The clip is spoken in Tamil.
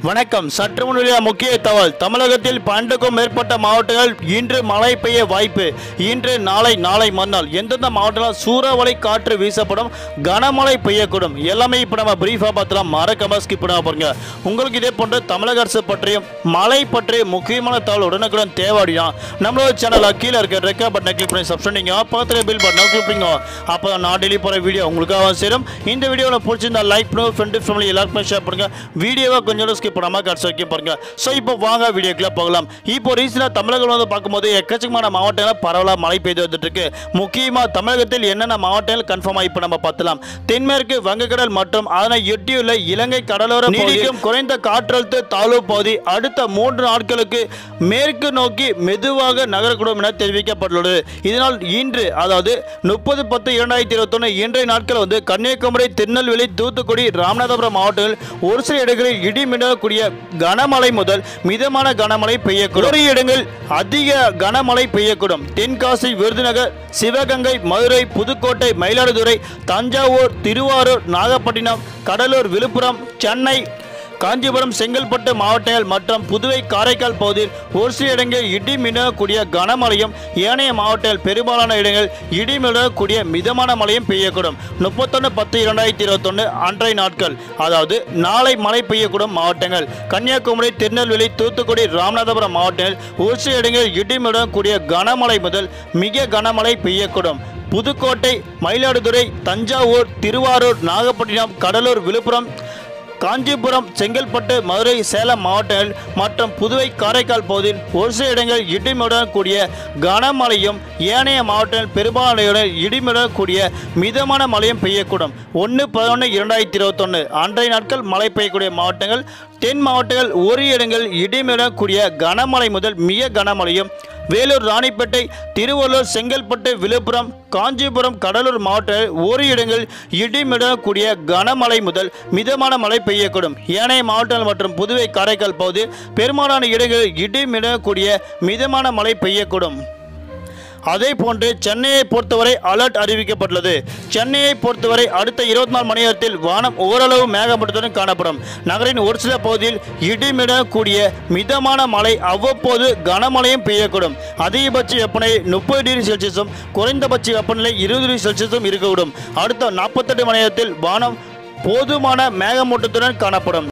வணக்கம் சற்று முன்னிலைய முக்கிய தகவல் தமிழகத்தில் பன்னெண்டுக்கும் மேற்பட்ட மாவட்டங்கள் இன்று மழை பெய்ய வாய்ப்பு இன்று நாளை நாளை மறுநாள் எந்தெந்த மாவட்டங்கள் சூறாவளி காற்று வீசப்படும் கனமழை பெய்யக்கூடும் எல்லாமே இப்போ நம்ம பிரீஃபாக பார்த்துலாம் மறக்காம ஸ்கிப் பண்ணாம பாருங்க உங்களுக்கு இதே போன்ற தமிழக அரசு பற்றியும் மழை பற்றிய முக்கியமான தகவல் உடனுக்குடன் தேவையா நம்மளோட சேனல் கீழே இருக்க ரெக்கா பட்டனை கிளிக் பண்ணி சப்ஸ்கிரைப் பண்ணிங்க பக்கத்தில் பில் பட்டனை கிளிக் பண்ணிங்க அப்போ தான் நான் டெய்லி போகிற வீடியோ உங்களுக்காக சேரும் இந்த வீடியோவில் பிடிச்சிருந்தா லைக் பண்ணுங்க ஃப்ரெண்டு ஃபேமிலி எல்லாருக்குமே ஷேர் பண்ணுங்க வீடியோவை கொஞ்சம் ஸ்கிப் பண்ணாமல் கடைசி வரைக்கும் பாருங்க ஸோ இப்போ வாங்க வீடியோக்குள்ள போகலாம் இப்போ ரீசெண்டாக தமிழகம் வந்து பார்க்கும்போது எக்கச்சக்கமான மாவட்டங்களில் பரவலாக மழை பெய்து வந்துட்டு இருக்கு முக்கியமாக தமிழகத்தில் என்னென்ன மாவட்டங்கள் கன்ஃபார்மாக இப்போ நம்ம பார்த்துலாம் தென்மேற்கு வங்கக்கடல் மற்றும் அதனை எட்டியுள்ள இலங்கை கடலோர நீடிக்கும் குறைந்த காற்றழுத்த தாழ்வு பகுதி அடுத்த மூன்று நாட்களுக்கு மேற்கு நோக்கி மெதுவாக நகரக்கூடும் என தெரிவிக்கப்பட்டுள்ளது இதனால் இன்று அதாவது முப்பது பத்து இரண்டாயிரத்தி இருபத்தொன்று இன்றைய நாட்கள் வந்து கன்னியாகுமரி திருநெல்வேலி தூத்துக்குடி ராமநாதபுரம் மாவட்டங்களில் ஒரு சில இடங்களில் இடி மின்னக்கூடிய கனமழை முதல் மிதமான கனமழை பெய்யக்கூடும் ஒரு இடங்களில் அதிக கனமழை பெய்யக்கூடும் தென்காசி விருதுநகர் சிவகங்கை மதுரை புதுக்கோட்டை மயிலாடுதுறை தஞ்சாவூர் திருவாரூர் நாகப்பட்டினம் கடலூர் விழுப்புரம் சென்னை காஞ்சிபுரம் செங்கல்பட்டு மாவட்டங்கள் மற்றும் புதுவை காரைக்கால் பகுதியில் ஒரு சில இடங்களில் இடி மின்னக்கூடிய கனமழையும் ஏனைய மாவட்டங்கள் பெரும்பாலான இடங்கள் இடி மின்னக்கூடிய மிதமான மழையும் பெய்யக்கூடும் முப்பத்தொன்று பத்து இரண்டாயிரத்தி இருபத்தொன்று அன்றைய நாட்கள் அதாவது நாளை மழை பெய்யக்கூடும் மாவட்டங்கள் கன்னியாகுமரி திருநெல்வேலி தூத்துக்குடி ராமநாதபுரம் மாவட்டங்கள் ஒரு சில இடங்களில் இடி மின்னக்கூடிய கனமழை முதல் மிக கனமழை பெய்யக்கூடும் புதுக்கோட்டை மயிலாடுதுறை தஞ்சாவூர் திருவாரூர் நாகப்பட்டினம் கடலூர் விழுப்புரம் காஞ்சிபுரம் செங்கல்பட்டு மதுரை சேலம் மாவட்டங்கள் மற்றும் புதுவை காரைக்கால் பகுதியில் ஒரு சில இடங்களில் இடிமுடன் கூடிய கனமழையும் ஏனைய மாவட்டங்கள் பெரும்பாலான இடங்களில் இடிமுடன் கூடிய மிதமான மழையும் பெய்யக்கூடும் ஒன்று பதினொன்று இரண்டாயிரத்தி இருபத்தொன்று அன்றைய நாட்கள் மழை பெய்யக்கூடிய மாவட்டங்கள் தென் மாவட்டங்கள் ஒரு இடங்களில் இடிமுடன் கூடிய கனமழை முதல் மிக கனமழையும் வேலூர் ராணிப்பேட்டை திருவள்ளூர் செங்கல்பட்டு விழுப்புரம் காஞ்சிபுரம் கடலூர் மாவட்ட ஒரு இடங்கள் இடிமிடக்கூடிய கனமழை முதல் மிதமான மழை பெய்யக்கூடும் ஏனைய மாவட்டங்கள் மற்றும் புதுவை காரைக்கால் பகுதி பெரும்பாலான இடங்களில் இடிமிடக்கூடிய மிதமான மழை பெய்யக்கூடும் அதே போன்று சென்னையை பொறுத்தவரை அலர்ட் அறிவிக்கப்பட்டுள்ளது சென்னையை பொறுத்தவரை அடுத்த இருபத்தி நாலு மணி நேரத்தில் வானம் ஓரளவு மேகமூட்டத்துடன் காணப்படும் நகரின் ஒரு சில பகுதியில் இடிமிடக்கூடிய மிதமான மழை அவ்வப்போது கனமழையும் பெய்யக்கூடும் அதிகபட்ச வெப்பநிலை முப்பது டிகிரி செல்சியஸும் குறைந்தபட்ச வெப்பநிலை இருபது டிகிரி செல்சியஸும் இருக்கக்கூடும் அடுத்த நாற்பத்தெட்டு மணி நேரத்தில் வானம் போதுமான மேகமூட்டத்துடன் காணப்படும்